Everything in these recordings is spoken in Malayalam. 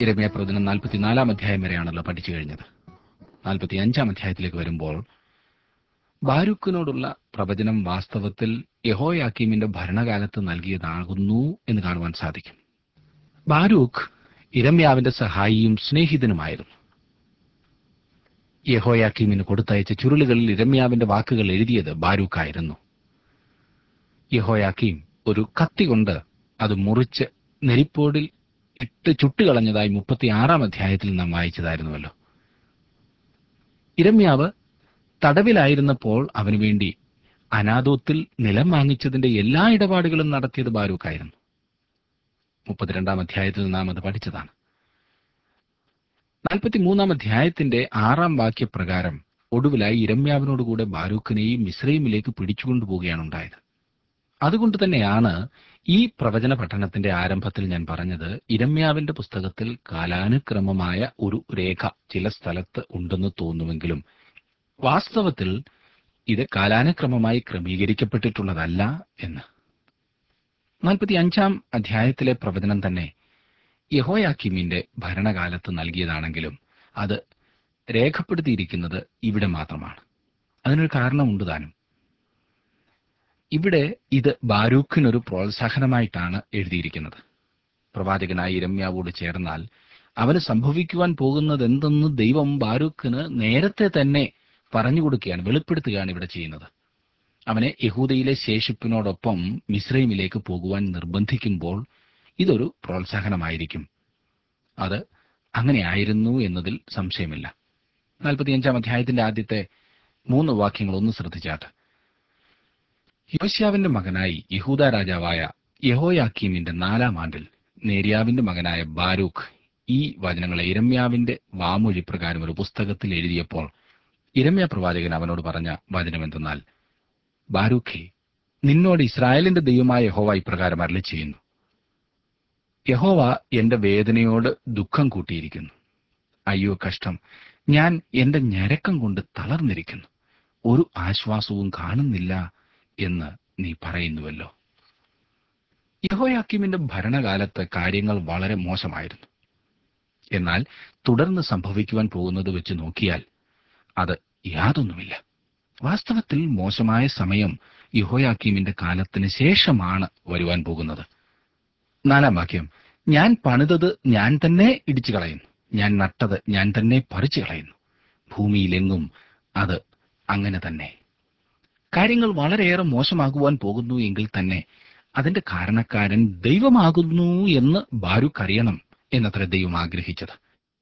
ഇരമ്യ പ്രവചനം നാൽപ്പത്തിനാലാം അധ്യായം വരെയാണല്ലോ പഠിച്ചു കഴിഞ്ഞത് നാൽപ്പത്തി അഞ്ചാം അധ്യായത്തിലേക്ക് വരുമ്പോൾ ബാരൂക്കിനോടുള്ള പ്രവചനം വാസ്തവത്തിൽ യഹോയാക്കീമിന്റെ ഭരണകാലത്ത് നൽകിയതാകുന്നു എന്ന് കാണുവാൻ സാധിക്കും ബാരൂഖ് ഇരമ്യാവിന്റെ സഹായിയും സ്നേഹിതനുമായിരുന്നു യഹോയാക്കീമിന് കൊടുത്തയച്ച ചുരുളുകളിൽ ഇരമ്യാവിന്റെ വാക്കുകൾ എഴുതിയത് ബാരൂക്കായിരുന്നു യഹോയാക്കീം ഒരു കത്തി കൊണ്ട് അത് മുറിച്ച് നെരിപ്പോടിൽ ഇട്ട് ചുട്ടുകളഞ്ഞതായി മുപ്പത്തിയാറാം അധ്യായത്തിൽ നാം വായിച്ചതായിരുന്നുവല്ലോ ഇരമ്യാവ് തടവിലായിരുന്നപ്പോൾ അവന് വേണ്ടി അനാദോത്തിൽ നിലം വാങ്ങിച്ചതിന്റെ എല്ലാ ഇടപാടുകളും നടത്തിയത് ബാരൂക്കായിരുന്നു മുപ്പത്തിരണ്ടാം അധ്യായത്തിൽ നാം അത് പഠിച്ചതാണ് നാൽപ്പത്തിമൂന്നാം അധ്യായത്തിന്റെ ആറാം വാക്യപ്രകാരം ഒടുവിലായി ഇരമ്യാവിനോടുകൂടെ ബാരൂഖിനെയും മിശ്രൈമിലേക്ക് പിടിച്ചുകൊണ്ടുപോവുകയാണ് ഉണ്ടായത് അതുകൊണ്ട് തന്നെയാണ് ഈ പ്രവചന പഠനത്തിന്റെ ആരംഭത്തിൽ ഞാൻ പറഞ്ഞത് ഇരമ്യാവിന്റെ പുസ്തകത്തിൽ കാലാനുക്രമമായ ഒരു രേഖ ചില സ്ഥലത്ത് ഉണ്ടെന്ന് തോന്നുമെങ്കിലും വാസ്തവത്തിൽ ഇത് കാലാനുക്രമമായി ക്രമീകരിക്കപ്പെട്ടിട്ടുള്ളതല്ല എന്ന് നാൽപ്പത്തി അഞ്ചാം അധ്യായത്തിലെ പ്രവചനം തന്നെ യഹോയാക്കിമിന്റെ ഭരണകാലത്ത് നൽകിയതാണെങ്കിലും അത് രേഖപ്പെടുത്തിയിരിക്കുന്നത് ഇവിടെ മാത്രമാണ് അതിനൊരു കാരണമുണ്ട് താനും ഇവിടെ ഇത് ബാരൂഖിനൊരു പ്രോത്സാഹനമായിട്ടാണ് എഴുതിയിരിക്കുന്നത് പ്രവാചകനായ ഇരമ്യാവോട് ചേർന്നാൽ അവന് സംഭവിക്കുവാൻ പോകുന്നത് എന്തെന്ന് ദൈവം ബാരൂഖിന് നേരത്തെ തന്നെ പറഞ്ഞു കൊടുക്കുകയാണ് വെളിപ്പെടുത്തുകയാണ് ഇവിടെ ചെയ്യുന്നത് അവനെ യഹൂദയിലെ ശേഷിപ്പിനോടൊപ്പം മിശ്രൈമിലേക്ക് പോകുവാൻ നിർബന്ധിക്കുമ്പോൾ ഇതൊരു പ്രോത്സാഹനമായിരിക്കും അത് അങ്ങനെയായിരുന്നു എന്നതിൽ സംശയമില്ല നാൽപ്പത്തിയഞ്ചാം അധ്യായത്തിന്റെ ആദ്യത്തെ മൂന്ന് വാക്യങ്ങൾ ഒന്ന് ശ്രദ്ധിച്ചാട്ട് യോശ്യാവിന്റെ മകനായി യഹൂദ രാജാവായ യഹോയാക്കീമിന്റെ നാലാം ആണ്ടിൽ നേര്യാവിന്റെ മകനായ ബാരൂഖ് ഈ വചനങ്ങളെ ഇരമ്യാവിന്റെ വാമൊഴി പ്രകാരം ഒരു പുസ്തകത്തിൽ എഴുതിയപ്പോൾ ഇരമ്യ പ്രവാചകൻ അവനോട് പറഞ്ഞ വചനം എന്തെന്നാൽ ബാരൂഖെ നിന്നോട് ഇസ്രായേലിന്റെ ദൈവമായ യഹോവ ഇപ്രകാരം അരളി ചെയ്യുന്നു യഹോവ എന്റെ വേദനയോട് ദുഃഖം കൂട്ടിയിരിക്കുന്നു അയ്യോ കഷ്ടം ഞാൻ എന്റെ ഞരക്കം കൊണ്ട് തളർന്നിരിക്കുന്നു ഒരു ആശ്വാസവും കാണുന്നില്ല എന്ന് നീ പറയുന്നുവല്ലോ യഹോയാക്കിമിന്റെ ഭരണകാലത്ത് കാര്യങ്ങൾ വളരെ മോശമായിരുന്നു എന്നാൽ തുടർന്ന് സംഭവിക്കുവാൻ പോകുന്നത് വെച്ച് നോക്കിയാൽ അത് യാതൊന്നുമില്ല വാസ്തവത്തിൽ മോശമായ സമയം യഹോയാക്കീമിന്റെ കാലത്തിന് ശേഷമാണ് വരുവാൻ പോകുന്നത് നാലാം വാക്യം ഞാൻ പണിതത് ഞാൻ തന്നെ ഇടിച്ചു കളയുന്നു ഞാൻ നട്ടത് ഞാൻ തന്നെ പറിച്ചു കളയുന്നു ഭൂമിയിലെങ്ങും അത് അങ്ങനെ തന്നെ കാര്യങ്ങൾ വളരെയേറെ മോശമാകുവാൻ പോകുന്നു എങ്കിൽ തന്നെ അതിന്റെ കാരണക്കാരൻ ദൈവമാകുന്നു എന്ന് ബാരുക്ക് അറിയണം എന്നത്ര ദൈവം ആഗ്രഹിച്ചത്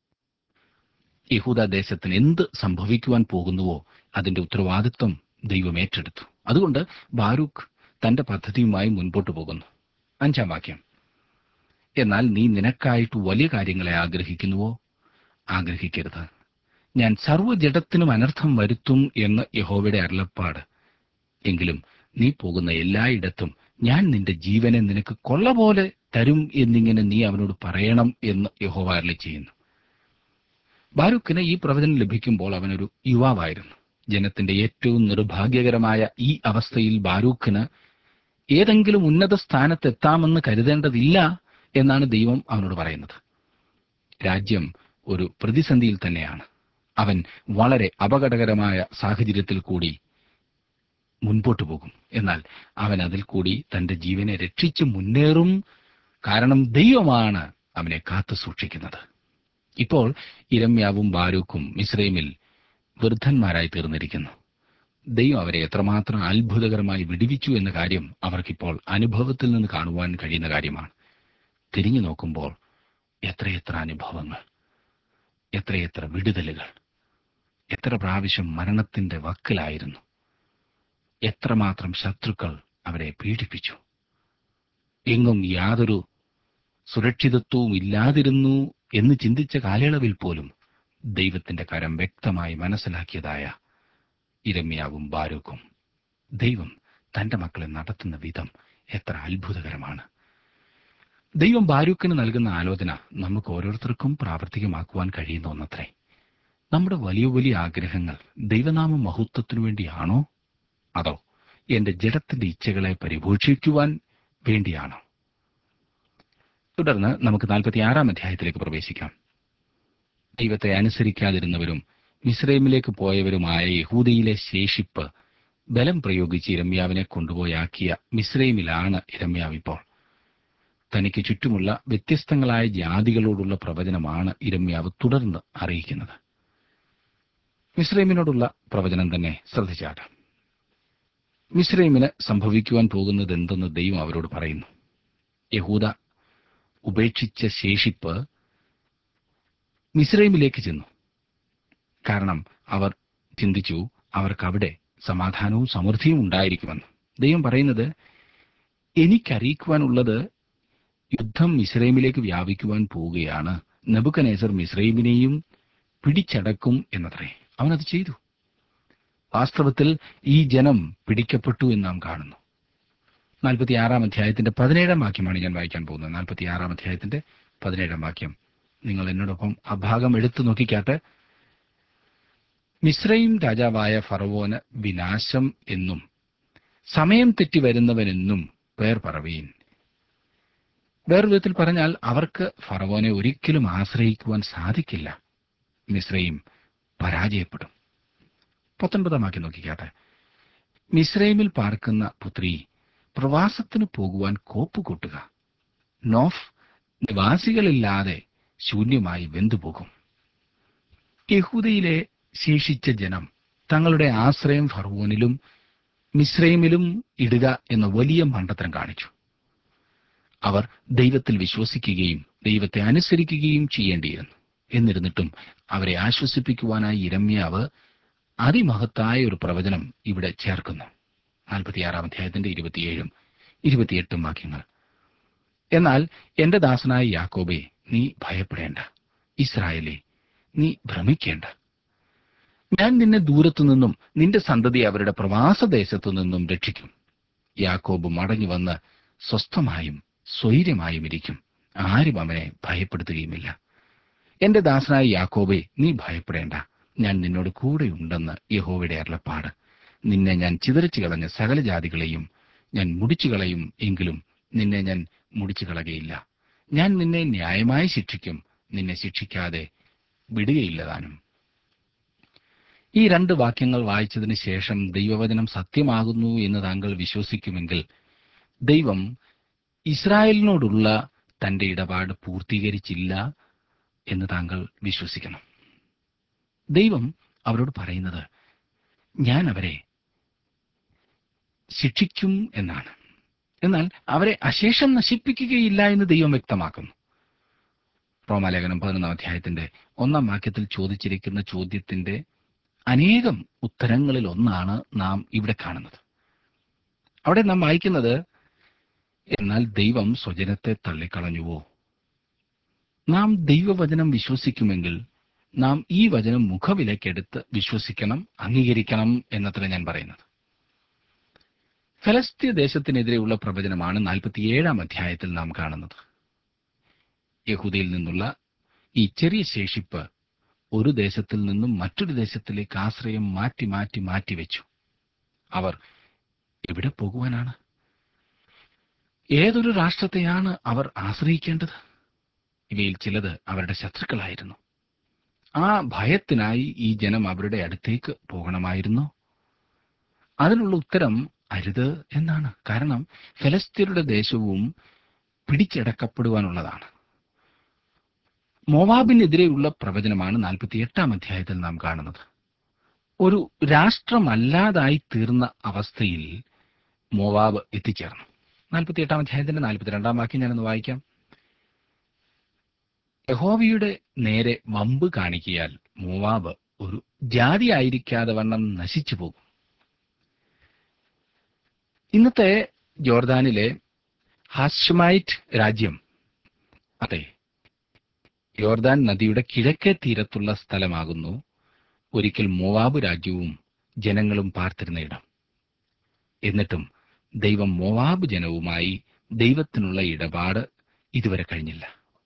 യഹൂദ ദേശത്തിന് എന്ത് സംഭവിക്കുവാൻ പോകുന്നുവോ അതിന്റെ ഉത്തരവാദിത്വം ദൈവം ഏറ്റെടുത്തു അതുകൊണ്ട് ബാരൂഖ് തന്റെ പദ്ധതിയുമായി മുൻപോട്ട് പോകുന്നു അഞ്ചാം വാക്യം എന്നാൽ നീ നിനക്കായിട്ട് വലിയ കാര്യങ്ങളെ ആഗ്രഹിക്കുന്നുവോ ആഗ്രഹിക്കരുത് ഞാൻ സർവ്വജഡത്തിനും അനർത്ഥം വരുത്തും എന്ന് യഹോവയുടെ അരുളപ്പാട് എങ്കിലും നീ പോകുന്ന എല്ലായിടത്തും ഞാൻ നിന്റെ ജീവനെ നിനക്ക് കൊള്ള പോലെ തരും എന്നിങ്ങനെ നീ അവനോട് പറയണം എന്ന് യഹോവ അരളി ചെയ്യുന്നു ബാരൂക്കിന് ഈ പ്രവചനം ലഭിക്കുമ്പോൾ അവനൊരു യുവാവായിരുന്നു ജനത്തിന്റെ ഏറ്റവും നിർഭാഗ്യകരമായ ഈ അവസ്ഥയിൽ ബാരൂഖിന് ഏതെങ്കിലും ഉന്നത സ്ഥാനത്തെത്താമെന്ന് കരുതേണ്ടതില്ല എന്നാണ് ദൈവം അവനോട് പറയുന്നത് രാജ്യം ഒരു പ്രതിസന്ധിയിൽ തന്നെയാണ് അവൻ വളരെ അപകടകരമായ സാഹചര്യത്തിൽ കൂടി മുൻപോട്ട് പോകും എന്നാൽ അവൻ അതിൽ കൂടി തന്റെ ജീവനെ രക്ഷിച്ചു മുന്നേറും കാരണം ദൈവമാണ് അവനെ കാത്തു സൂക്ഷിക്കുന്നത് ഇപ്പോൾ ഇരമ്യാവും ബാരൂക്കും മിസ്രൈമിൽ വൃദ്ധന്മാരായി തീർന്നിരിക്കുന്നു ദൈവം അവരെ എത്രമാത്രം അത്ഭുതകരമായി വിടുവിച്ചു എന്ന കാര്യം അവർക്കിപ്പോൾ അനുഭവത്തിൽ നിന്ന് കാണുവാൻ കഴിയുന്ന കാര്യമാണ് തിരിഞ്ഞു നോക്കുമ്പോൾ എത്രയെത്ര അനുഭവങ്ങൾ എത്രയെത്ര വിടുതലുകൾ എത്ര പ്രാവശ്യം മരണത്തിന്റെ വക്കിലായിരുന്നു എത്രമാത്രം ശത്രുക്കൾ അവരെ പീഡിപ്പിച്ചു എങ്ങും യാതൊരു സുരക്ഷിതത്വവും ഇല്ലാതിരുന്നു എന്ന് ചിന്തിച്ച കാലയളവിൽ പോലും ദൈവത്തിന്റെ കരം വ്യക്തമായി മനസ്സിലാക്കിയതായ ഇരമ്യാവും ബാരൂക്കും ദൈവം തന്റെ മക്കളെ നടത്തുന്ന വിധം എത്ര അത്ഭുതകരമാണ് ദൈവം ബാരൂക്കിന് നൽകുന്ന ആലോചന നമുക്ക് ഓരോരുത്തർക്കും പ്രാവർത്തികമാക്കുവാൻ കഴിയുന്ന ഒന്നത്രേ നമ്മുടെ വലിയ വലിയ ആഗ്രഹങ്ങൾ ദൈവനാമ മഹത്വത്തിനു വേണ്ടിയാണോ അതോ എന്റെ ജഡത്തിന്റെ ഇച്ഛകളെ പരിപോഷിക്കുവാൻ വേണ്ടിയാണോ തുടർന്ന് നമുക്ക് നാൽപ്പത്തിയാറാം അധ്യായത്തിലേക്ക് പ്രവേശിക്കാം ദൈവത്തെ അനുസരിക്കാതിരുന്നവരും മിസ്രൈമിലേക്ക് പോയവരുമായ യഹൂദയിലെ ശേഷിപ്പ് ബലം പ്രയോഗിച്ച് ഇരമ്യാവിനെ കൊണ്ടുപോയാക്കിയ മിസ്രൈമിലാണ് ഇരമ്യാവ് ഇപ്പോൾ തനിക്ക് ചുറ്റുമുള്ള വ്യത്യസ്തങ്ങളായ ജാതികളോടുള്ള പ്രവചനമാണ് ഇരമ്യാവ് തുടർന്ന് അറിയിക്കുന്നത് മിസ്രൈമിനോടുള്ള പ്രവചനം തന്നെ ശ്രദ്ധിച്ചാട്ടെ മിസ്രൈമിന് സംഭവിക്കുവാൻ പോകുന്നത് എന്തെന്ന് ദൈവം അവരോട് പറയുന്നു യഹൂദ ഉപേക്ഷിച്ച ശേഷിപ്പ് മിസ്രൈമിലേക്ക് ചെന്നു കാരണം അവർ ചിന്തിച്ചു അവർക്കവിടെ സമാധാനവും സമൃദ്ധിയും ഉണ്ടായിരിക്കുമെന്ന് ദൈവം പറയുന്നത് എനിക്കറിയിക്കുവാനുള്ളത് യുദ്ധം മിസ്രൈമിലേക്ക് വ്യാപിക്കുവാൻ പോവുകയാണ് നബുക്കനേസർ മിസ്രൈമിനെയും പിടിച്ചടക്കും എന്നത്രേ അവനത് ചെയ്തു വാസ്തവത്തിൽ ഈ ജനം പിടിക്കപ്പെട്ടു എന്ന് നാം കാണുന്നു നാൽപ്പത്തിയാറാം അധ്യായത്തിന്റെ പതിനേഴാം വാക്യമാണ് ഞാൻ വായിക്കാൻ പോകുന്നത് നാൽപ്പത്തിയാറാം അധ്യായത്തിന്റെ പതിനേഴാം വാക്യം നിങ്ങൾ എന്നോടൊപ്പം ആ ഭാഗം എടുത്തു നോക്കിക്കാട്ടെ മിശ്രയും രാജാവായ ഫറവോന് വിനാശം എന്നും സമയം തെറ്റി വരുന്നവനെന്നും പേർ പറവീൻ വേറൊരു വിധത്തിൽ പറഞ്ഞാൽ അവർക്ക് ഫറവോനെ ഒരിക്കലും ആശ്രയിക്കുവാൻ സാധിക്കില്ല മിശ്രയും പരാജയപ്പെടും പത്തൊൻപതാം നോക്കിക്കാട്ടെ മിശ്രൈമിൽ പാർക്കുന്ന പുത്രി പ്രവാസത്തിന് പോകുവാൻ കോപ്പ് കൂട്ടുക നോഫ് നിവാസികളില്ലാതെ ശൂന്യമായി വെന്തുപോകും യഹൂദയിലെ ശേഷിച്ച ജനം തങ്ങളുടെ ആശ്രയം ഫർവോനിലും മിശ്രൈമിലും ഇടുക എന്ന വലിയ മണ്ടത്തരം കാണിച്ചു അവർ ദൈവത്തിൽ വിശ്വസിക്കുകയും ദൈവത്തെ അനുസരിക്കുകയും ചെയ്യേണ്ടിയിരുന്നു എന്നിരുന്നിട്ടും അവരെ ആശ്വസിപ്പിക്കുവാനായി ഇരമ്യാവ് അതിമഹത്തായ ഒരു പ്രവചനം ഇവിടെ ചേർക്കുന്നു നാൽപ്പത്തിയാറാം അധ്യായത്തിന്റെ ഇരുപത്തിയേഴും ഇരുപത്തിയെട്ടും വാക്യങ്ങൾ എന്നാൽ എന്റെ ദാസനായ യാക്കോബെ നീ ഭയപ്പെടേണ്ട ഇസ്രായേലേ നീ ഭ്രമിക്കേണ്ട ഞാൻ നിന്നെ ദൂരത്തു നിന്നും നിന്റെ സന്തതി അവരുടെ പ്രവാസദേശത്തു നിന്നും രക്ഷിക്കും യാക്കോബ് മടങ്ങി വന്ന് സ്വസ്ഥമായും സ്വൈര്യമായും ഇരിക്കും ആരും അവനെ ഭയപ്പെടുത്തുകയുമില്ല എന്റെ ദാസനായ യാക്കോബെ നീ ഭയപ്പെടേണ്ട ഞാൻ നിന്നോട് കൂടെയുണ്ടെന്ന് യഹോവയുടെ അരുളപ്പാട് നിന്നെ ഞാൻ ചിതറിച്ചു കളഞ്ഞ സകല ജാതികളെയും ഞാൻ മുടിച്ചു കളയും എങ്കിലും നിന്നെ ഞാൻ മുടിച്ചു കളകയില്ല ഞാൻ നിന്നെ ന്യായമായി ശിക്ഷിക്കും നിന്നെ ശിക്ഷിക്കാതെ വിടുകയില്ല താനും ഈ രണ്ട് വാക്യങ്ങൾ വായിച്ചതിന് ശേഷം ദൈവവചനം സത്യമാകുന്നു എന്ന് താങ്കൾ വിശ്വസിക്കുമെങ്കിൽ ദൈവം ഇസ്രായേലിനോടുള്ള തന്റെ ഇടപാട് പൂർത്തീകരിച്ചില്ല എന്ന് താങ്കൾ വിശ്വസിക്കണം ദൈവം അവരോട് പറയുന്നത് ഞാൻ അവരെ ശിക്ഷിക്കും എന്നാണ് എന്നാൽ അവരെ അശേഷം നശിപ്പിക്കുകയില്ല എന്ന് ദൈവം വ്യക്തമാക്കുന്നു റോമാലേഖനം പതിനൊന്നാം അധ്യായത്തിന്റെ ഒന്നാം വാക്യത്തിൽ ചോദിച്ചിരിക്കുന്ന ചോദ്യത്തിന്റെ അനേകം ഉത്തരങ്ങളിൽ ഒന്നാണ് നാം ഇവിടെ കാണുന്നത് അവിടെ നാം വായിക്കുന്നത് എന്നാൽ ദൈവം സ്വജനത്തെ തള്ളിക്കളഞ്ഞുവോ നാം ദൈവവചനം വിശ്വസിക്കുമെങ്കിൽ നാം ഈ വചനം മുഖവിലക്കെടുത്ത് വിശ്വസിക്കണം അംഗീകരിക്കണം എന്നത്ര ഞാൻ പറയുന്നത് ഫലസ്തീയ ദേശത്തിനെതിരെയുള്ള പ്രവചനമാണ് നാൽപ്പത്തിയേഴാം അധ്യായത്തിൽ നാം കാണുന്നത് യഹൂദയിൽ നിന്നുള്ള ഈ ചെറിയ ശേഷിപ്പ് ഒരു ദേശത്തിൽ നിന്നും മറ്റൊരു ദേശത്തിലേക്ക് ആശ്രയം മാറ്റി മാറ്റി മാറ്റി വെച്ചു അവർ എവിടെ പോകുവാനാണ് ഏതൊരു രാഷ്ട്രത്തെയാണ് അവർ ആശ്രയിക്കേണ്ടത് ഇവയിൽ ചിലത് അവരുടെ ശത്രുക്കളായിരുന്നു ആ ഭയത്തിനായി ഈ ജനം അവരുടെ അടുത്തേക്ക് പോകണമായിരുന്നു അതിനുള്ള ഉത്തരം അരുത് എന്നാണ് കാരണം ഫലസ്തീനയുടെ ദേശവും പിടിച്ചടക്കപ്പെടുവാനുള്ളതാണ് മോവാബിനെതിരെയുള്ള പ്രവചനമാണ് നാൽപ്പത്തി എട്ടാം അധ്യായത്തിൽ നാം കാണുന്നത് ഒരു രാഷ്ട്രമല്ലാതായി തീർന്ന അവസ്ഥയിൽ മോവാബ് എത്തിച്ചേർന്നു നാൽപ്പത്തി എട്ടാം അധ്യായത്തിന്റെ നാൽപ്പത്തിരണ്ടാം വാക്യം ഞാനൊന്ന് വായിക്കാം യഹോവയുടെ നേരെ വമ്പ് കാണിക്കിയാൽ മോവാബ് ഒരു ജാതി ആയിരിക്കാതെ വണ്ണം നശിച്ചു പോകും ഇന്നത്തെ ജോർദാനിലെ ഹാഷ്മൈറ്റ് രാജ്യം അതെ യോർദാൻ നദിയുടെ കിഴക്കേ തീരത്തുള്ള സ്ഥലമാകുന്നു ഒരിക്കൽ മോവാബ് രാജ്യവും ജനങ്ങളും പാർത്തിരുന്ന ഇടം എന്നിട്ടും ദൈവം മോവാബ് ജനവുമായി ദൈവത്തിനുള്ള ഇടപാട് ഇതുവരെ കഴിഞ്ഞില്ല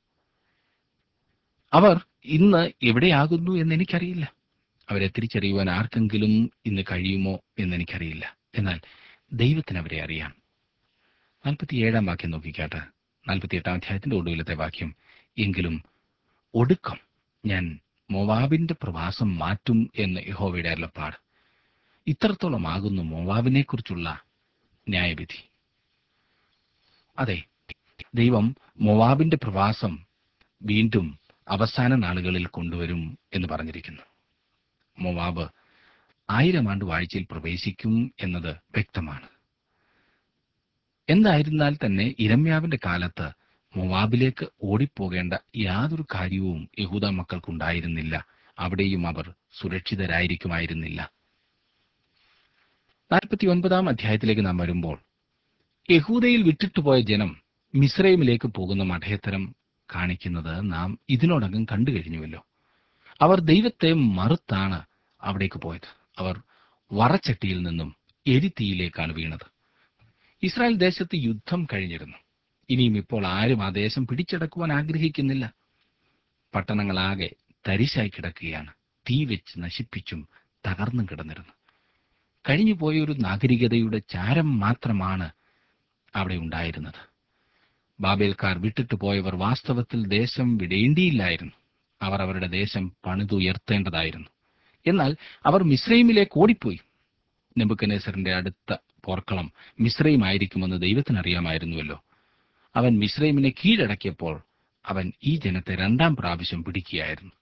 അവർ ഇന്ന് എവിടെയാകുന്നു എന്ന് എനിക്കറിയില്ല അവരെ തിരിച്ചറിയുവാൻ ആർക്കെങ്കിലും ഇന്ന് കഴിയുമോ എന്ന് എനിക്കറിയില്ല എന്നാൽ ദൈവത്തിന് അവരെ അറിയാം നാൽപ്പത്തിയേഴാം വാക്യം നോക്കിക്കാട്ടെ നാൽപ്പത്തിയെട്ടാം അധ്യായത്തിന്റെ ഒടുവിലത്തെ വാക്യം എങ്കിലും ഒടുക്കം ഞാൻ മോവാബിന്റെ പ്രവാസം മാറ്റും എന്ന് യഹോവയുടെ അരുളപ്പാട് ഇത്രത്തോളമാകുന്നു മോവാബിനെക്കുറിച്ചുള്ള ന്യായവിധി അതെ ദൈവം മോവാബിന്റെ പ്രവാസം വീണ്ടും അവസാന നാളുകളിൽ കൊണ്ടുവരും എന്ന് പറഞ്ഞിരിക്കുന്നു മോവാബ് ആയിരം ആണ്ട് വാഴ്ചയിൽ പ്രവേശിക്കും എന്നത് വ്യക്തമാണ് എന്തായിരുന്നാൽ തന്നെ ഇരമ്യാവിന്റെ കാലത്ത് മൊവാബിലേക്ക് ഓടിപ്പോകേണ്ട യാതൊരു കാര്യവും യഹൂദ മക്കൾക്കുണ്ടായിരുന്നില്ല അവിടെയും അവർ സുരക്ഷിതരായിരിക്കുമായിരുന്നില്ല നാൽപ്പത്തി ഒൻപതാം അധ്യായത്തിലേക്ക് നാം വരുമ്പോൾ യഹൂദയിൽ വിട്ടിട്ടുപോയ ജനം മിസ്രൈമിലേക്ക് പോകുന്ന മഠയത്തരം കാണിക്കുന്നത് നാം ഇതിനോടകം കണ്ടു കഴിഞ്ഞുവല്ലോ അവർ ദൈവത്തെ മറുത്താണ് അവിടേക്ക് പോയത് അവർ വറച്ചട്ടിയിൽ നിന്നും എരിത്തീയിലേക്കാണ് വീണത് ഇസ്രായേൽ ദേശത്ത് യുദ്ധം കഴിഞ്ഞിരുന്നു ഇനിയും ഇപ്പോൾ ആരും ആ ദേശം പിടിച്ചടക്കുവാൻ ആഗ്രഹിക്കുന്നില്ല പട്ടണങ്ങളാകെ തരിശായി കിടക്കുകയാണ് തീ വെച്ച് നശിപ്പിച്ചും തകർന്നും കിടന്നിരുന്നു കഴിഞ്ഞുപോയ ഒരു നാഗരികതയുടെ ചാരം മാത്രമാണ് അവിടെ ഉണ്ടായിരുന്നത് ബാബേൽക്കാർ വിട്ടിട്ട് പോയവർ വാസ്തവത്തിൽ ദേശം വിടേണ്ടിയില്ലായിരുന്നു അവർ അവരുടെ ദേശം പണിതുയർത്തേണ്ടതായിരുന്നു എന്നാൽ അവർ മിസ്രൈമിലേക്ക് ഓടിപ്പോയി നെബുക്കനേസറിന്റെ അടുത്ത പോർക്കളം മിസ്രൈം ആയിരിക്കുമെന്ന് ദൈവത്തിന് അറിയാമായിരുന്നുവല്ലോ അവൻ മിസ്രൈമിനെ കീഴടക്കിയപ്പോൾ അവൻ ഈ ജനത്തെ രണ്ടാം പ്രാവശ്യം പിടിക്കുകയായിരുന്നു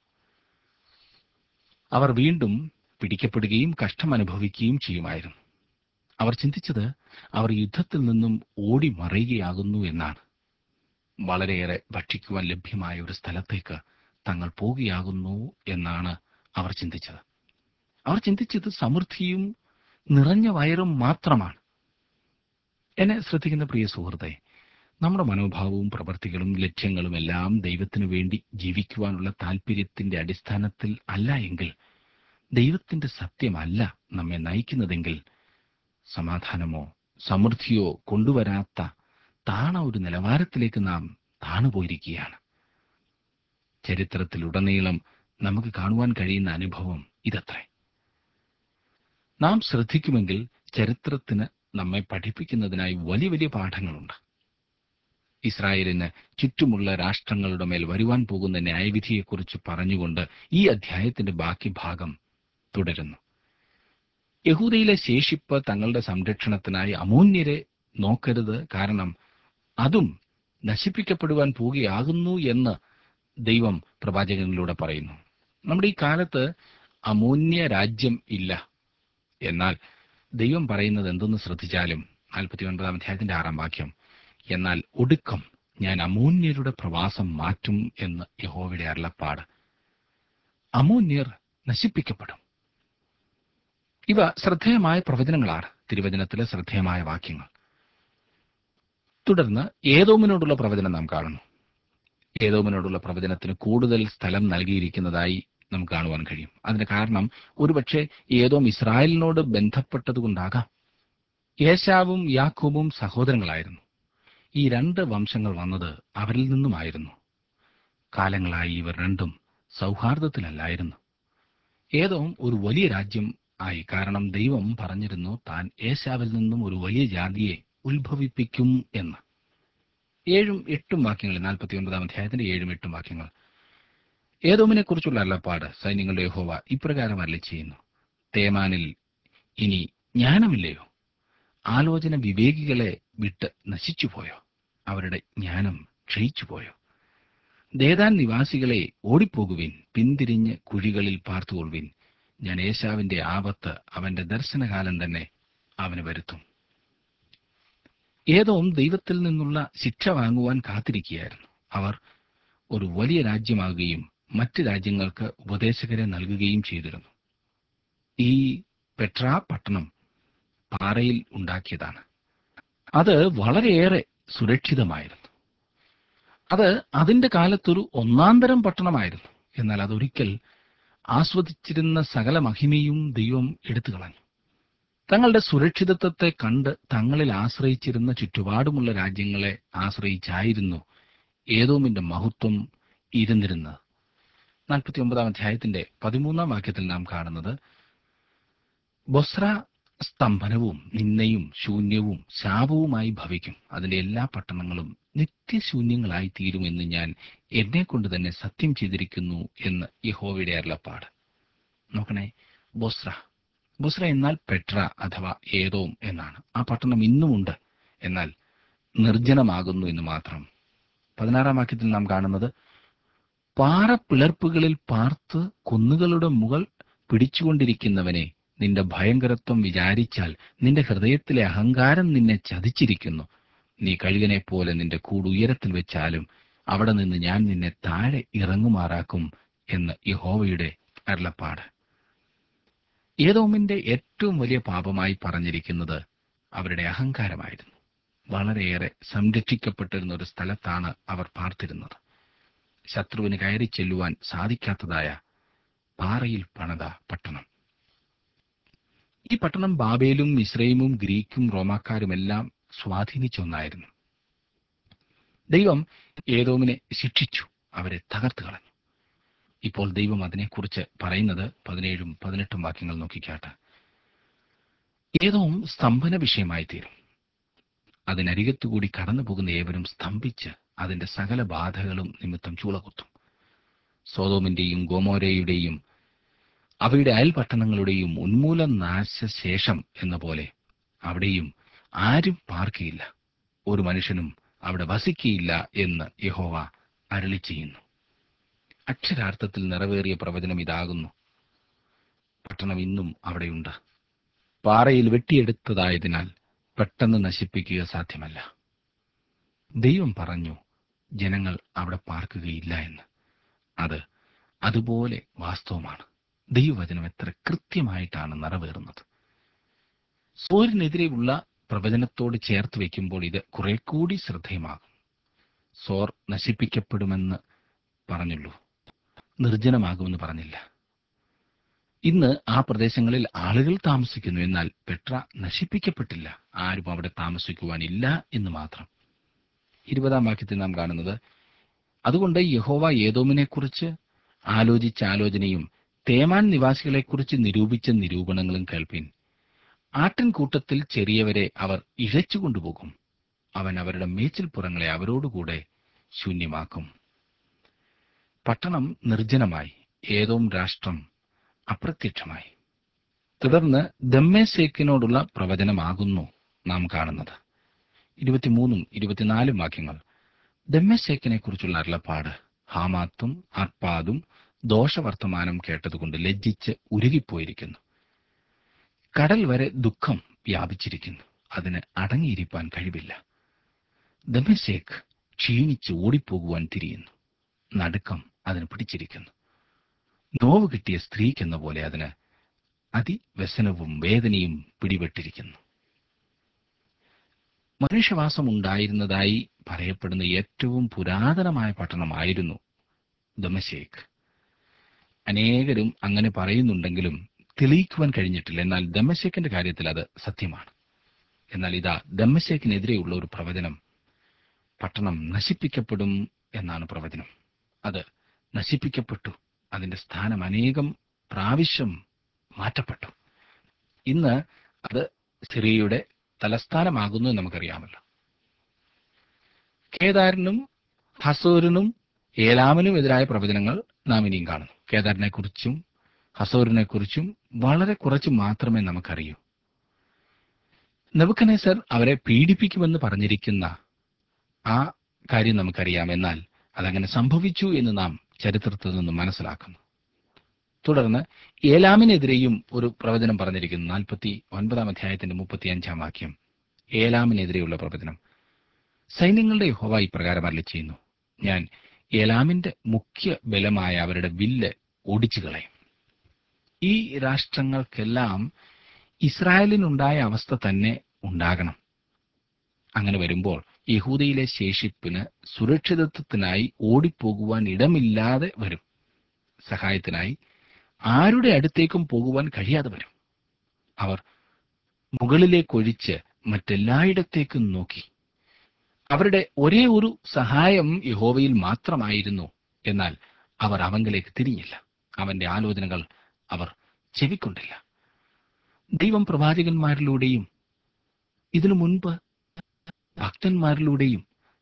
അവർ വീണ്ടും പിടിക്കപ്പെടുകയും കഷ്ടമനുഭവിക്കുകയും ചെയ്യുമായിരുന്നു അവർ ചിന്തിച്ചത് അവർ യുദ്ധത്തിൽ നിന്നും ഓടി മറയുകയാകുന്നു എന്നാണ് വളരെയേറെ ഭക്ഷിക്കുവാൻ ലഭ്യമായ ഒരു സ്ഥലത്തേക്ക് തങ്ങൾ പോകുകയാകുന്നു എന്നാണ് അവർ ചിന്തിച്ചത് അവർ ചിന്തിച്ചത് സമൃദ്ധിയും നിറഞ്ഞ വയറും മാത്രമാണ് എന്നെ ശ്രദ്ധിക്കുന്ന പ്രിയ സുഹൃത്തെ നമ്മുടെ മനോഭാവവും പ്രവർത്തികളും ലക്ഷ്യങ്ങളും എല്ലാം ദൈവത്തിനു വേണ്ടി ജീവിക്കുവാനുള്ള താല്പര്യത്തിന്റെ അടിസ്ഥാനത്തിൽ അല്ല എങ്കിൽ ദൈവത്തിന്റെ സത്യമല്ല നമ്മെ നയിക്കുന്നതെങ്കിൽ സമാധാനമോ സമൃദ്ധിയോ കൊണ്ടുവരാത്ത താണ ഒരു നിലവാരത്തിലേക്ക് നാം താണുപോയിരിക്കുകയാണ് ചരിത്രത്തിലുടനീളം നമുക്ക് കാണുവാൻ കഴിയുന്ന അനുഭവം ഇതത്രേ നാം ശ്രദ്ധിക്കുമെങ്കിൽ ചരിത്രത്തിന് നമ്മെ പഠിപ്പിക്കുന്നതിനായി വലിയ വലിയ പാഠങ്ങളുണ്ട് ഇസ്രായേലിന് ചുറ്റുമുള്ള രാഷ്ട്രങ്ങളുടെ മേൽ വരുവാൻ പോകുന്ന ന്യായവിധിയെക്കുറിച്ച് പറഞ്ഞുകൊണ്ട് ഈ അധ്യായത്തിന്റെ ബാക്കി ഭാഗം തുടരുന്നു യഹൂദയിലെ ശേഷിപ്പ് തങ്ങളുടെ സംരക്ഷണത്തിനായി അമൂന്യരെ നോക്കരുത് കാരണം അതും നശിപ്പിക്കപ്പെടുവാൻ പോവുകയാകുന്നു എന്ന് ദൈവം പ്രവാചകനിലൂടെ പറയുന്നു നമ്മുടെ ഈ കാലത്ത് അമൂന്യ രാജ്യം ഇല്ല എന്നാൽ ദൈവം പറയുന്നത് എന്തെന്ന് ശ്രദ്ധിച്ചാലും നാൽപ്പത്തി ഒൻപതാം അധ്യായത്തിന്റെ ആറാം വാക്യം എന്നാൽ ഒടുക്കം ഞാൻ അമൂന്യരുടെ പ്രവാസം മാറ്റും എന്ന് യഹോവയുടെ അരുളപ്പാട് അമൂന്യർ നശിപ്പിക്കപ്പെടും ഇവ ശ്രദ്ധേയമായ പ്രവചനങ്ങളാണ് തിരുവചനത്തിലെ ശ്രദ്ധേയമായ വാക്യങ്ങൾ തുടർന്ന് ഏതോമിനോടുള്ള പ്രവചനം നാം കാണുന്നു ഏതോമിനോടുള്ള പ്രവചനത്തിന് കൂടുതൽ സ്ഥലം നൽകിയിരിക്കുന്നതായി നമുക്ക് കാണുവാൻ കഴിയും അതിന് കാരണം ഒരുപക്ഷെ ഏതോം ഇസ്രായേലിനോട് ബന്ധപ്പെട്ടതുകൊണ്ടാകാം യേശാവും യാക്കോബും സഹോദരങ്ങളായിരുന്നു ഈ രണ്ട് വംശങ്ങൾ വന്നത് അവരിൽ നിന്നുമായിരുന്നു കാലങ്ങളായി ഇവർ രണ്ടും സൗഹാർദ്ദത്തിലല്ലായിരുന്നു ഏതോം ഒരു വലിയ രാജ്യം ആയി കാരണം ദൈവം പറഞ്ഞിരുന്നു താൻ ഏശാവിൽ നിന്നും ഒരു വലിയ ജാതിയെ ഉത്ഭവിപ്പിക്കും എന്ന് ഏഴും എട്ടും വാക്യങ്ങൾ നാൽപ്പത്തി ഒൻപതാം അധ്യായത്തിന്റെ ഏഴും എട്ടും വാക്യങ്ങൾ ഏതോമിനെ കുറിച്ചുള്ള അല്ലപ്പാട് സൈന്യങ്ങളുടെ യഹോവ ഇപ്രകാരം അരളി ചെയ്യുന്നു തേമാനിൽ ഇനി ജ്ഞാനമില്ലയോ ആലോചന വിവേകികളെ വിട്ട് നശിച്ചുപോയോ അവരുടെ ജ്ഞാനം ക്ഷയിച്ചുപോയോ ദേദാൻ നിവാസികളെ ഓടിപ്പോകുവിൻ പിന്തിരിഞ്ഞ് കുഴികളിൽ പാർത്തുകൊള്ളുവിൻ ഞാൻ ഏശാവിന്റെ ആപത്ത് അവന്റെ ദർശനകാലം തന്നെ അവന് വരുത്തും ഏതോം ദൈവത്തിൽ നിന്നുള്ള ശിക്ഷ വാങ്ങുവാൻ കാത്തിരിക്കുകയായിരുന്നു അവർ ഒരു വലിയ രാജ്യമാകുകയും മറ്റ് രാജ്യങ്ങൾക്ക് ഉപദേശകരെ നൽകുകയും ചെയ്തിരുന്നു ഈ പെട്ര പട്ടണം പാറയിൽ ഉണ്ടാക്കിയതാണ് അത് വളരെയേറെ സുരക്ഷിതമായിരുന്നു അത് അതിന്റെ കാലത്തൊരു ഒന്നാന്തരം പട്ടണമായിരുന്നു എന്നാൽ അതൊരിക്കൽ ആസ്വദിച്ചിരുന്ന സകല മഹിമയും ദൈവം എടുത്തു കളഞ്ഞു തങ്ങളുടെ സുരക്ഷിതത്വത്തെ കണ്ട് തങ്ങളിൽ ആശ്രയിച്ചിരുന്ന ചുറ്റുപാടുമുള്ള രാജ്യങ്ങളെ ആശ്രയിച്ചായിരുന്നു ഏതോമിന്റെ മഹത്വം ഇരുന്നിരുന്നത് നാൽപ്പത്തി ഒമ്പതാം അധ്യായത്തിന്റെ പതിമൂന്നാം വാക്യത്തിൽ നാം കാണുന്നത് ബൊസ്ര സ്തംഭനവും നിന്നയും ശൂന്യവും ശാപവുമായി ഭവിക്കും അതിന്റെ എല്ലാ പട്ടണങ്ങളും നിത്യശൂന്യങ്ങളായി തീരുമെന്ന് ഞാൻ എന്നെ കൊണ്ട് തന്നെ സത്യം ചെയ്തിരിക്കുന്നു എന്ന് യഹോവയുടെ അരുളപ്പാട് നോക്കണേ ബൊസ്ര ബൊസ്ര എന്നാൽ പെട്ര അഥവാ ഏതോം എന്നാണ് ആ പട്ടണം ഇന്നുമുണ്ട് എന്നാൽ നിർജ്ജനമാകുന്നു എന്ന് മാത്രം പതിനാറാം വാക്യത്തിൽ നാം കാണുന്നത് പാറപ്പിളർപ്പുകളിൽ പാർത്ത് കുന്നുകളുടെ മുകൾ പിടിച്ചുകൊണ്ടിരിക്കുന്നവനെ നിന്റെ ഭയങ്കരത്വം വിചാരിച്ചാൽ നിന്റെ ഹൃദയത്തിലെ അഹങ്കാരം നിന്നെ ചതിച്ചിരിക്കുന്നു നീ കഴുകനെ പോലെ നിന്റെ കൂട് ഉയരത്തിൽ വെച്ചാലും അവിടെ നിന്ന് ഞാൻ നിന്നെ താഴെ ഇറങ്ങുമാറാക്കും എന്ന് യഹോവയുടെ അരുളപ്പാട് ഏതോമിന്റെ ഏറ്റവും വലിയ പാപമായി പറഞ്ഞിരിക്കുന്നത് അവരുടെ അഹങ്കാരമായിരുന്നു വളരെയേറെ സംരക്ഷിക്കപ്പെട്ടിരുന്ന ഒരു സ്ഥലത്താണ് അവർ പാർത്തിരുന്നത് ശത്രുവിന് കയറി ചെല്ലുവാൻ സാധിക്കാത്തതായ പാറയിൽ പണിത പട്ടണം ഈ പട്ടണം ബാബേലും ഇസ്രൈമും ഗ്രീക്കും റോമാക്കാരുമെല്ലാം സ്വാധീനിച്ച ഒന്നായിരുന്നു ദൈവം ഏതോമിനെ ശിക്ഷിച്ചു അവരെ തകർത്ത് കളഞ്ഞു ഇപ്പോൾ ദൈവം അതിനെക്കുറിച്ച് പറയുന്നത് പതിനേഴും പതിനെട്ടും വാക്യങ്ങൾ നോക്കിക്കാട്ടെ ഏതോം സ്തംഭന വിഷയമായി തീരും അതിനരികത്തുകൂടി കടന്നു പോകുന്ന ഏവരും സ്തംഭിച്ച് അതിന്റെ സകല ബാധകളും നിമിത്തം ചൂളകുത്തും സോതോമിന്റെയും ഗോമോരയുടെയും അവയുടെ അയൽപട്ടണങ്ങളുടെയും ഉന്മൂല നാശശേഷം എന്ന പോലെ അവിടെയും ആരും പാർക്കയില്ല ഒരു മനുഷ്യനും അവിടെ വസിക്കയില്ല എന്ന് യഹോവ അരളി ചെയ്യുന്നു അക്ഷരാർത്ഥത്തിൽ നിറവേറിയ പ്രവചനം ഇതാകുന്നു പട്ടണം ഇന്നും അവിടെയുണ്ട് പാറയിൽ വെട്ടിയെടുത്തതായതിനാൽ പെട്ടെന്ന് നശിപ്പിക്കുക സാധ്യമല്ല ദൈവം പറഞ്ഞു ജനങ്ങൾ അവിടെ പാർക്കുകയില്ല എന്ന് അത് അതുപോലെ വാസ്തവമാണ് ദൈവവചനം എത്ര കൃത്യമായിട്ടാണ് നിറവേറുന്നത് സോറിനെതിരെയുള്ള പ്രവചനത്തോട് ചേർത്ത് വയ്ക്കുമ്പോൾ ഇത് കുറെ കൂടി ശ്രദ്ധേയമാകും സോർ നശിപ്പിക്കപ്പെടുമെന്ന് പറഞ്ഞുള്ളൂ നിർജ്ജനമാകുമെന്ന് പറഞ്ഞില്ല ഇന്ന് ആ പ്രദേശങ്ങളിൽ ആളുകൾ താമസിക്കുന്നു എന്നാൽ പെട്ര നശിപ്പിക്കപ്പെട്ടില്ല ആരും അവിടെ താമസിക്കുവാനില്ല എന്ന് മാത്രം ഇരുപതാം വാക്യത്തിൽ നാം കാണുന്നത് അതുകൊണ്ട് യഹോവ ഏതോമിനെക്കുറിച്ച് ആലോചിച്ച ആലോചനയും തേമാൻ നിവാസികളെക്കുറിച്ച് നിരൂപിച്ച നിരൂപണങ്ങളും കേൾപ്പിൻ ആട്ടിൻകൂട്ടത്തിൽ ചെറിയവരെ അവർ ഇഴച്ചു കൊണ്ടുപോകും അവൻ അവരുടെ മേച്ചിൽപ്പുറങ്ങളെ അവരോടുകൂടെ ശൂന്യമാക്കും പട്ടണം നിർജ്ജനമായി ഏതോം രാഷ്ട്രം അപ്രത്യക്ഷമായി തുടർന്ന് ദമ്മേസേക്കിനോടുള്ള പ്രവചനമാകുന്നു നാം കാണുന്നത് ഇരുപത്തിമൂന്നും ഇരുപത്തിനാലും വാക്യങ്ങൾ ദമ്മേസേക്കിനെ കുറിച്ചുള്ള അരുളപ്പാട് ഹാമാത്തും അർപ്പാദും ദോഷവർത്തമാനം കേട്ടതുകൊണ്ട് ലജ്ജിച്ച് ഉരുകിപ്പോയിരിക്കുന്നു കടൽ വരെ ദുഃഖം വ്യാപിച്ചിരിക്കുന്നു അതിന് അടങ്ങിയിരിക്കാൻ കഴിവില്ല ദമസേക്ക് ക്ഷീണിച്ച് ഓടിപ്പോകുവാൻ തിരിയുന്നു നടുക്കം അതിന് പിടിച്ചിരിക്കുന്നു നോവ് കിട്ടിയ സ്ത്രീക്കെന്ന പോലെ അതിന് അതിവ്യസനവും വേദനയും പിടിപെട്ടിരിക്കുന്നു മനുഷ്യവാസം ഉണ്ടായിരുന്നതായി പറയപ്പെടുന്ന ഏറ്റവും പുരാതനമായ പട്ടണമായിരുന്നു ദമശേഖ് അനേകരും അങ്ങനെ പറയുന്നുണ്ടെങ്കിലും തെളിയിക്കുവാൻ കഴിഞ്ഞിട്ടില്ല എന്നാൽ ദമ്മശേഖിന്റെ കാര്യത്തിൽ അത് സത്യമാണ് എന്നാൽ ഇതാ ദമ്മശേഖിനെതിരെയുള്ള ഒരു പ്രവചനം പട്ടണം നശിപ്പിക്കപ്പെടും എന്നാണ് പ്രവചനം അത് നശിപ്പിക്കപ്പെട്ടു അതിന്റെ സ്ഥാനം അനേകം പ്രാവശ്യം മാറ്റപ്പെട്ടു ഇന്ന് അത് സിറിയയുടെ തലസ്ഥാനമാകുന്നു എന്ന് നമുക്കറിയാമല്ലോ കേദാരിനും ഹസൂരിനും ഏലാമിനും എതിരായ പ്രവചനങ്ങൾ നാം ഇനിയും കാണുന്നു കേദാറിനെ കുറിച്ചും ഹസൂറിനെ കുറിച്ചും വളരെ കുറച്ച് മാത്രമേ നമുക്കറിയൂ നെബുക്കനേസർ അവരെ പീഡിപ്പിക്കുമെന്ന് പറഞ്ഞിരിക്കുന്ന ആ കാര്യം നമുക്കറിയാം എന്നാൽ അതങ്ങനെ സംഭവിച്ചു എന്ന് നാം ചരിത്രത്തിൽ നിന്ന് മനസ്സിലാക്കുന്നു തുടർന്ന് ഏലാമിനെതിരെയും ഒരു പ്രവചനം പറഞ്ഞിരിക്കുന്നു നാൽപ്പത്തി ഒൻപതാം അധ്യായത്തിന്റെ മുപ്പത്തി അഞ്ചാം വാക്യം ഏലാമിനെതിരെയുള്ള പ്രവചനം സൈന്യങ്ങളുടെ യഹോവ ഇപ്രകാരം അരളി ചെയ്യുന്നു ഞാൻ ഏലാമിന്റെ മുഖ്യ ബലമായ അവരുടെ വില്ല് ഓടിച്ചു കളയും ഈ രാഷ്ട്രങ്ങൾക്കെല്ലാം ഇസ്രായേലിനുണ്ടായ അവസ്ഥ തന്നെ ഉണ്ടാകണം അങ്ങനെ വരുമ്പോൾ യഹൂദയിലെ ശേഷിപ്പിന് സുരക്ഷിതത്വത്തിനായി ഓടിപ്പോകുവാൻ ഇടമില്ലാതെ വരും സഹായത്തിനായി ആരുടെ അടുത്തേക്കും പോകുവാൻ കഴിയാതെ വരും അവർ മുകളിലേക്കൊഴിച്ച് മറ്റെല്ലായിടത്തേക്കും നോക്കി അവരുടെ ഒരേ ഒരു സഹായം യഹോവയിൽ മാത്രമായിരുന്നു എന്നാൽ അവർ അവങ്കിലേക്ക് തിരിഞ്ഞില്ല അവന്റെ ആലോചനകൾ അവർ ചെവിക്കൊണ്ടില്ല ദൈവം പ്രവാചകന്മാരിലൂടെയും ഇതിനു മുൻപ് ഭക്തന്മാരിലൂടെയും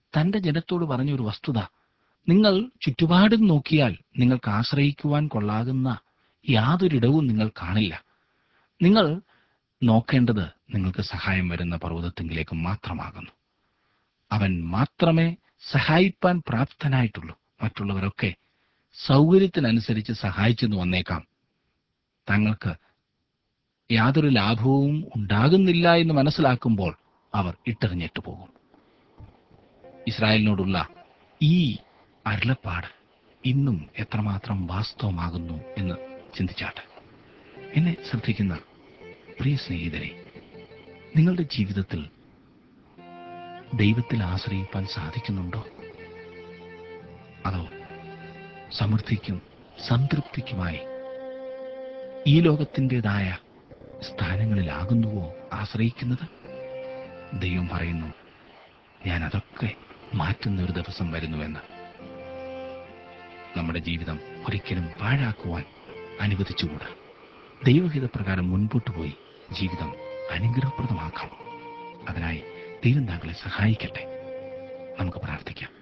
തന്റെ ജനത്തോട് പറഞ്ഞ ഒരു വസ്തുത നിങ്ങൾ ചുറ്റുപാടും നോക്കിയാൽ നിങ്ങൾക്ക് ആശ്രയിക്കുവാൻ കൊള്ളാകുന്ന യാതൊരിടവും നിങ്ങൾ കാണില്ല നിങ്ങൾ നോക്കേണ്ടത് നിങ്ങൾക്ക് സഹായം വരുന്ന പർവ്വതത്തിങ്കിലേക്ക് മാത്രമാകുന്നു അവൻ മാത്രമേ സഹായിപ്പാൻ പ്രാപ്തനായിട്ടുള്ളൂ മറ്റുള്ളവരൊക്കെ സൗകര്യത്തിനനുസരിച്ച് സഹായിച്ചെന്ന് വന്നേക്കാം തങ്ങൾക്ക് യാതൊരു ലാഭവും ഉണ്ടാകുന്നില്ല എന്ന് മനസ്സിലാക്കുമ്പോൾ അവർ ഇട്ടെറിഞ്ഞിട്ട് പോകും ഇസ്രായേലിനോടുള്ള ഈ അരുളപ്പാട് ഇന്നും എത്രമാത്രം വാസ്തവമാകുന്നു എന്ന് ചിന്തിച്ചാട്ടെ എന്നെ ശ്രദ്ധിക്കുന്ന പ്രിയ സ്നേഹിതരെ നിങ്ങളുടെ ജീവിതത്തിൽ ദൈവത്തിൽ ആശ്രയിപ്പാൻ സാധിക്കുന്നുണ്ടോ അതോ സമൃദ്ധിക്കും സംതൃപ്തിക്കുമായി ഈ ലോകത്തിൻ്റെതായ സ്ഥാനങ്ങളിലാകുന്നുവോ ആശ്രയിക്കുന്നത് ദൈവം പറയുന്നു ഞാൻ അതൊക്കെ മാറ്റുന്ന ഒരു ദിവസം വരുന്നുവെന്ന് നമ്മുടെ ജീവിതം ഒരിക്കലും പാഴാക്കുവാൻ അനുവദിച്ചുകൂടാ ദൈവഹിതപ്രകാരം മുൻപോട്ട് പോയി ജീവിതം അനുഗ്രഹപ്രദമാക്കാം അതിനായി ദൈവം താങ്കളെ സഹായിക്കട്ടെ നമുക്ക് പ്രാർത്ഥിക്കാം